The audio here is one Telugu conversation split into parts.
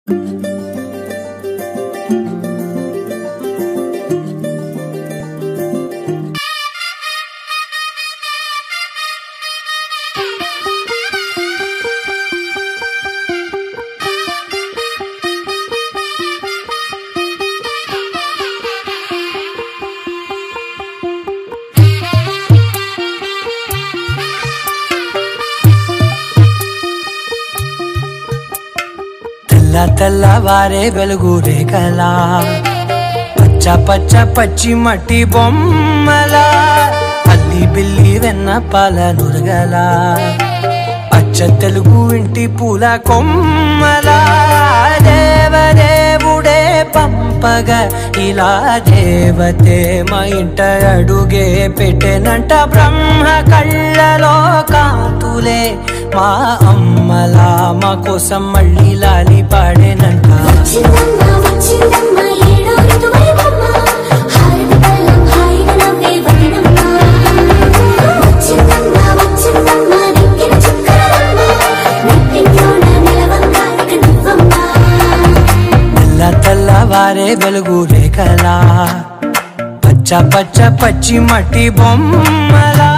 తెల్ల తెల్లవారే వెలుగు రేఖలా పచ్చ పచ్చ పచ్చి మట్టి బొమ్మలా అల్లి బిల్లి వెన్న పాల నురగలా అచ్చ తెలుగు ఇంటి పూల కొమ్మలా దేవదేవుడే పంపగ ఇలా దేవతే మా ఇంట అడుగే పెట్టెనంట బ్రహ్మ కళ్ళలో కాంతులే మా అమ్మలా మా కోసం మళ్ళీ లాలి పాడేనంట వచ్చిందమ్మ వచ్చిందమ్మ ఏడో ఋతువైవమ్మ హారతి పళ్ళం హాయిగా నవ్వే వదనమ్మ వచ్చిందమ్మ వచ్చిందమ్మ దిక్కిన చుక్కలమ్మ నెట్టింట్లోన నిలవంగా ఇక నువ్వమ్మ తెల్ల తెల్లవారే వెలుగు రేఖలా పచ్చ పచ్చ పచ్చి మట్టి బొమ్మలా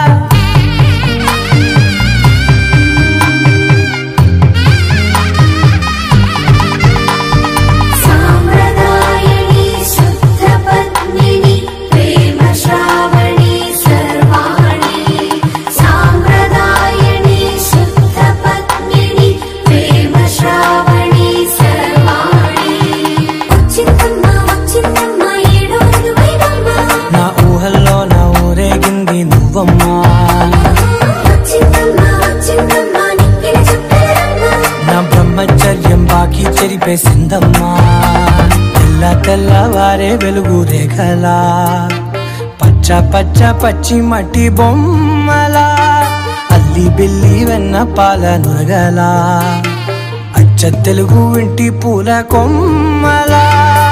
సాంప్రదాయని శుద్ధ పద్మిని ప్రేమ శ్రావణి సర్వాణి సాంప్రదాయని శుద్ధ పద్మిని ప్రేమ శ్రావణి సర్వాణి వచ్చిందమ్మ వచ్చిందమ్మ ఏడో ఋతువైవమ్మ నా ఊహల్లో నా ఊరేగింది నువ్వమ్మా వచ్చిందమ్మ వచ్చిందమ్మ నిక్కిన చుక్కలమ్మ నా బ్రహ్మచర్యం బాకీ చెరిపేసిందమ్మా తెల్ల తెల్లవారే వెలుగు రేఖలా పచ్చ పచ్చ పచ్చి మట్టి బొమ్మలా అల్లి బిల్లి వెన్న పాల నురగలా అచ్చ తెలుగు ఇంటి పూల కొమ్మలా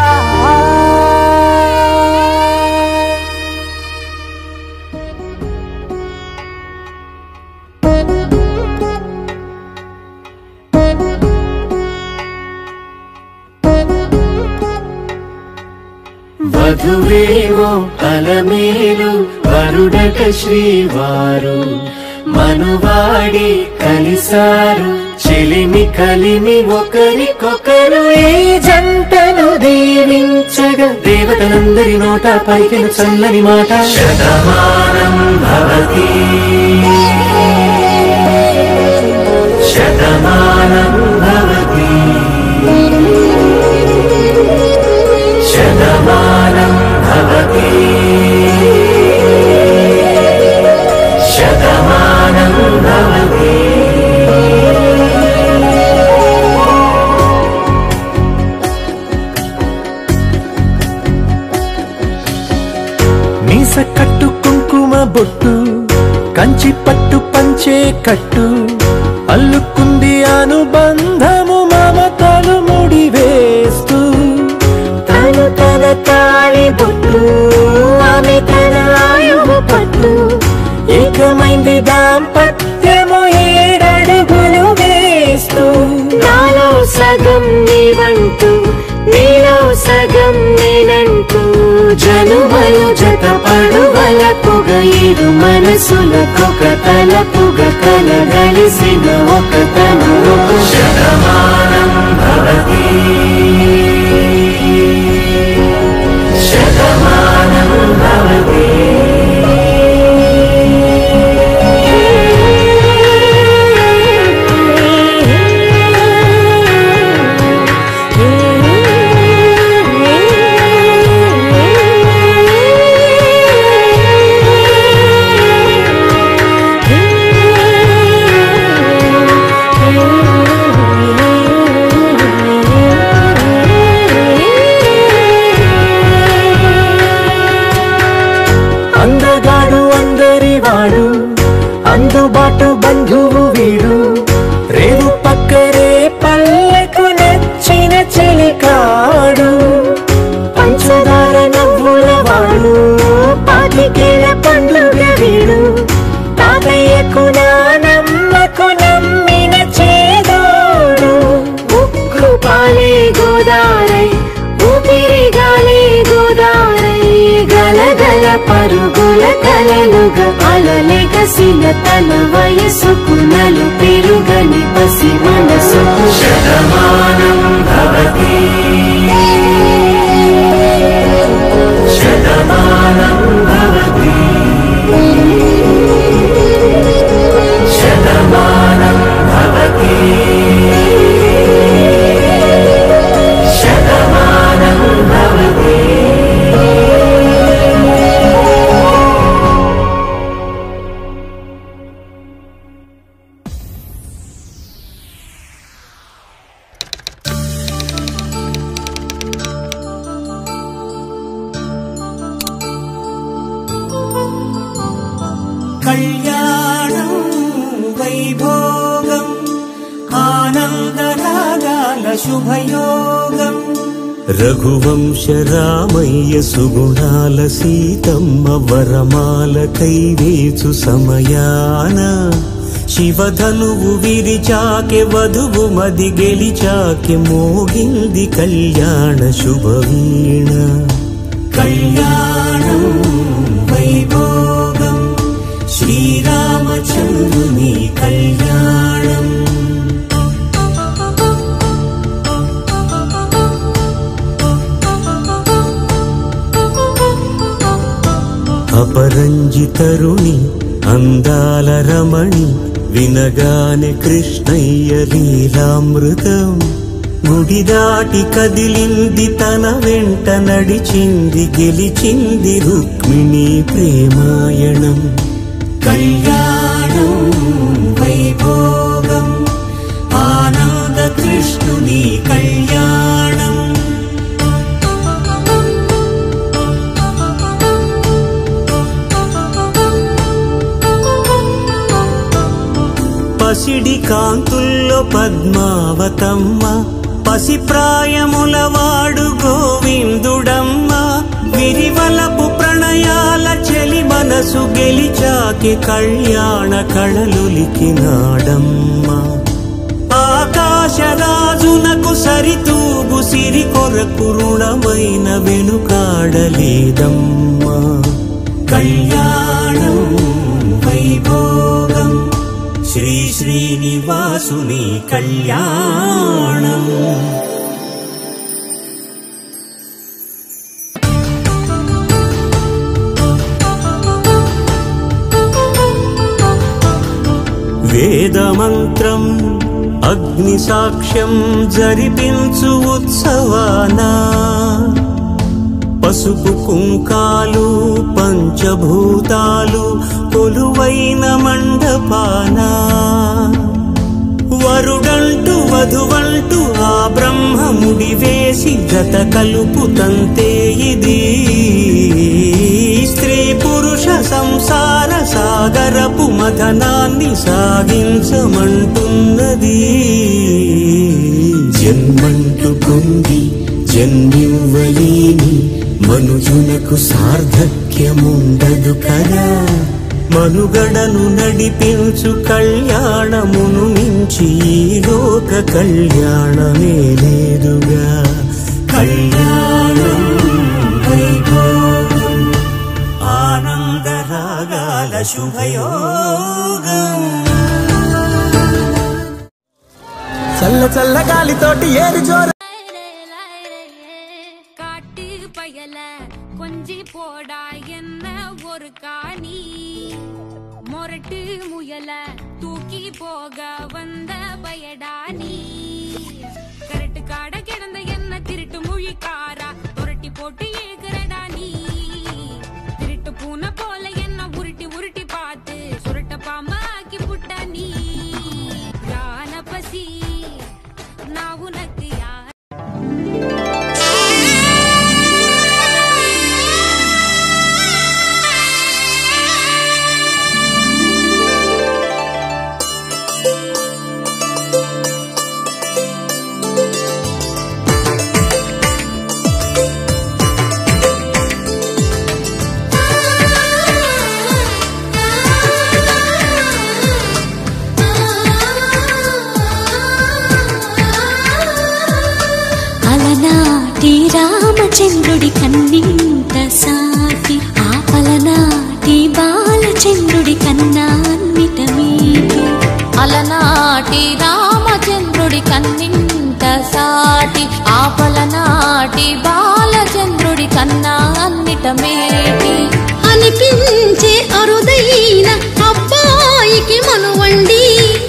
వధువేవో అలమేలు వరుడట శ్రీవారు మనువాడి కలిసారు చెలిమి కలిమి ఒకరికొకరు ఈ జంటను దీవించగా దేవతలందరి నోట పలికిన చల్లని మాట శతమానం భవతి శతమానం భవతి శతమానం భవతి శతమానం భవతి మీస కట్టు కుంకుమ బొట్టు కంచి పట్టు పంచే కట్టు అల్లుకుంది అనుబంధము మమతలు ముడివేస్తూ తను తన తాళి బొట్టు ఆమె తన ఆయువు పట్టు ఏకమైంది దాంపత్యము ఏడడుగులు వేస్తూ నాలో సగం నీవంటూ నీలో సగం నేనంటూ జనుమలు జత పడువలకుగ ఇరు మనసులకొక తలపుగ కలగలిసిన ఒక తను శతమానం భవతి శతమానం భవతి పాలే గోదారై ఊపిరి గాలి గోదారై గలగల పరుగుల కలలుగా అలలెగసిన తన వయసుకు నలు పెరుగని పసి మనసు శతమానం భవతి శతమానం భవతి శతమానం భవతి శతమానం భవతి కళ్యాణం వైభోగం ఆనందరాగాల శుభయోగం రఘువంశ రామయ్య సుగుణాల సీతమ్మ వరమాల కైవేచు సమయాన శివధనువు విరిచాకె వధువు మది గెలిచాకె మోగింది కళ్యాణ శుభవీణ కళ్యాణం వైభోగం శ్రీరామచంద్రుని కళ్యాణం అపరంజి తరుణి అందాల రమణి వినగానే కృష్ణయ్య లీలామృతం గుడి దాటి కదిలింది తన వెంట నడిచింది గెలిచింది రుక్మిణి ప్రేమాయణం కళ్యాణం వైభోగం ఆనంద కృష్ణుని కళ్యాణం పసిడి కాంతుల్లో పద్మావతమ్మ పసిప్రాయముల వాడు గోవిందుడమ్మ విరివలపు ప్రణయాల చెలి మనసు గెలిచాకి కళ్యాణ కళలులికినాడమ్మ ఆకాశరాజునకు సరితూగు సిరి కొరకు రుణమైన వెనుకాడలేదమ్మా కళ్యాణం వైభోగం శ్రీ శ్రీనివాసుని కళ్యాణం వేదమంత్రం అగ్ని సాక్ష్యం జరిపించు ఉత్సవానా పసుపు కుంకాలు పంచభూతాలు కొలువైన మండపానా వరుడంటూ వధువంటూ ఆ బ్రహ్మముడి వేసి జత కలుపు తంతే ఇది స్త్రీ పురుష సంసార సాగరపు మథనాన్ని సాగించమంటున్నది జన్మంటూ పొంది జన్మివ్వలేని మనుజునకు సార్థక్యముండదు కదా మనుగడను నడిపించు కళ్యాణమును మించి ఈ లోక కళ్యాణమే లేదుగా కళ్యాణం వైభోగం ఆనందరాగాల శుభయోగం చల్ల చల్ల గాలితోటి ఏరు జోర காட்டு பயல கொஞ்சி போடா என்ன ஒரு காணி மொரட்டு முயல தூக்கி போக வந்த பயடா நீ கரட்டு காட கிடந்த என்ன திருட்டு முழிக்காரா துரட்டி போட்டு ஏகுறடா நீ திருட்டு பூனை போல என்ன உருட்டி உருட்டி பார்த்து சுருட்ட பாம்பா ஆக்கி புட்டா நீ யான பசி நான் உனக்கு யார் రామచంద్రుడి కన్నింత సాటి ఆపలనాటి బాలచంద్రుడి కన్నా అన్నిట మీటి అలనాటి రామచంద్రుడి కన్నింత సాటి ఆపలనాటి బాలచంద్రుడి కన్నా అన్నిట మేటి అనిపించే అరుదైన అబ్బాయికి మనువండి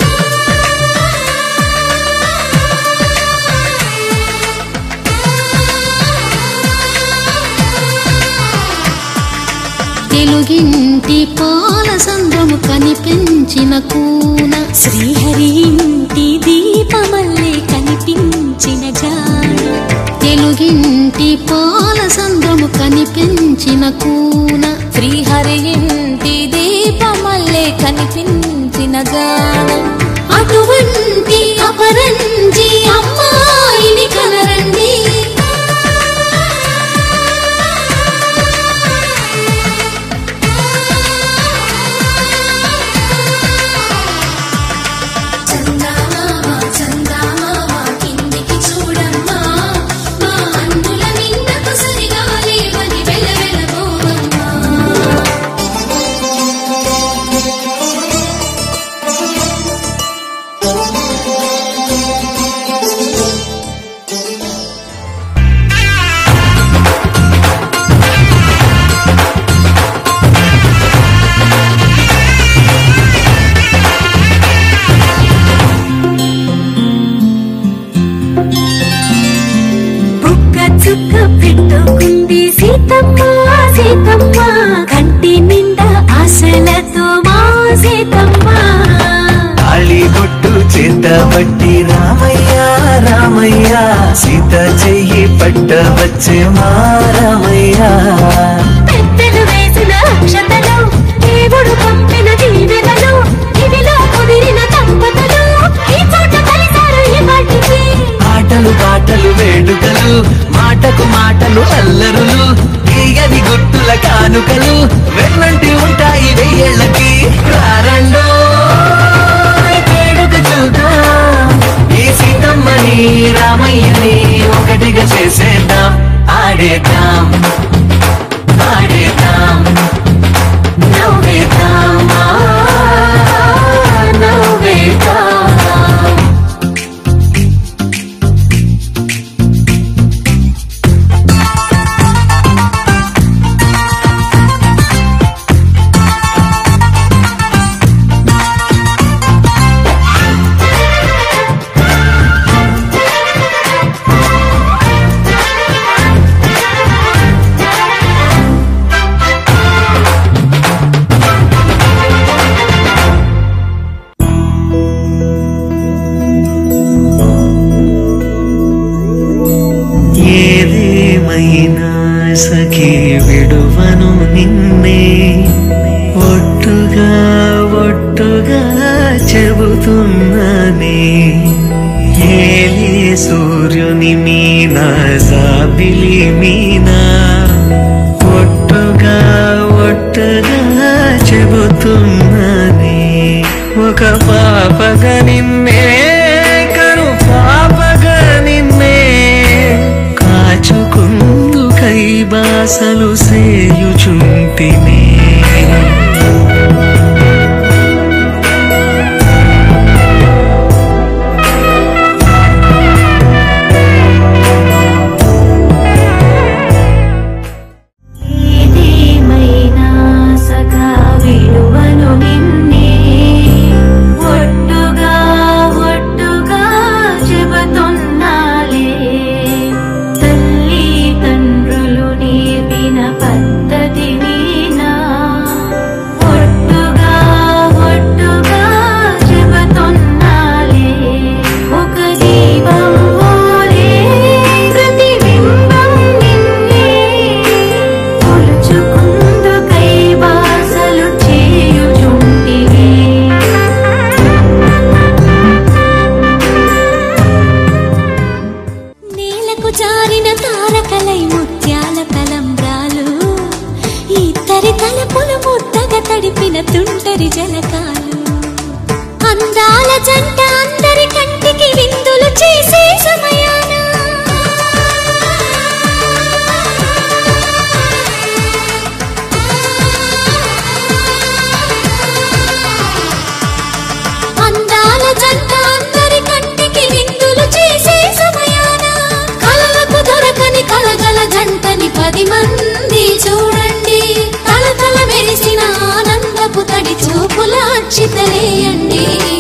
తెలుగింటి పాల సంద్రము కనిపించిన కూన శ్రీహరి ఇంటి దీపమల్లే కనిపించిన జాడ తెలుగింటి పాల సంద్రము కనిపించిన కూన శ్రీహరి ఇంటి దీపమల్లే కనిపించిన జాడ అటువంటి అపరంజి అమ్మాయిని కనరండి చందామామ చందామామ కిందికి చూడమ్మా మా అందుల నిందకు సరిగా లేవని వెలవెలబోవమ్మా బుక్క చుక్క పెట్టుకుంది సీతమ్మ సీతమ్మ కంటి నిండా ఆశలతో మా సీతమ్మ తాళిబొట్టు చేతబట్టి రామయ్య రామయ్య సీత చెయ్యి పట్టవచ్చే మా రామయ్య పెద్దలు వేసిన అక్షతలు దేవుడు పంపిన దీవెనలు ఇవిలో కుదిరిన దంపతులు ఈ చోట కలిసారు ఈ వాటికి ఆటలు పాటలు వేడుకలు మాటకు మాటలు అల్లరులు తీయని గుర్తుల కానుకలు వెన్నంటి ఉంటాయి వెయ్యేళ్ళకి రారండో వేడుక చూద్దాం ఈ సీతమ్మని రామయ్యని ఒకటిగా చేసేద్దాం ఆడేద్దాం ఆడేద్దాం నవ్వేద్దాం ఆ, నవ్వేద్దాం ఏదేమైనా సఖీ విడువను నిన్నే ఒట్టుగా ఒట్టుగా చెబుతున్నానే ఏలే సూర్యుని మీన జాబిలి మీనా ఒట్టుగా ఒట్టుగా చెబుతున్నానే ఒక పాపగా నిన్నే కను పాపగా నిన్నే కాచుకుందు కై బాసలు సేయుచుంటినే ఏదేమైనా సఖా విలువను నిన్నే ఒట్టుగా ఒట్టుగా చెబుతున్నాలే తల్లి తండ్రులు నేర్పిన పద్ధతి నీనా ఒట్టుగా ఒట్టుగా చెబుతున్నాలే ఒక దీపం ఓలే ప్రతిబింబం నిన్నే కొలుచుకుందు కై బాసలు చేయుచుంటివే నేలకు జారిన తారకలై ముత్యాల తలంబ్రాలు ఇద్దరి తలపులు ముద్దగా తడిపిన తుంటరి జలకాలు అందాల జంట అందరి కంటికి విందులు చేసే సమయాన చూపుల చితలేయండి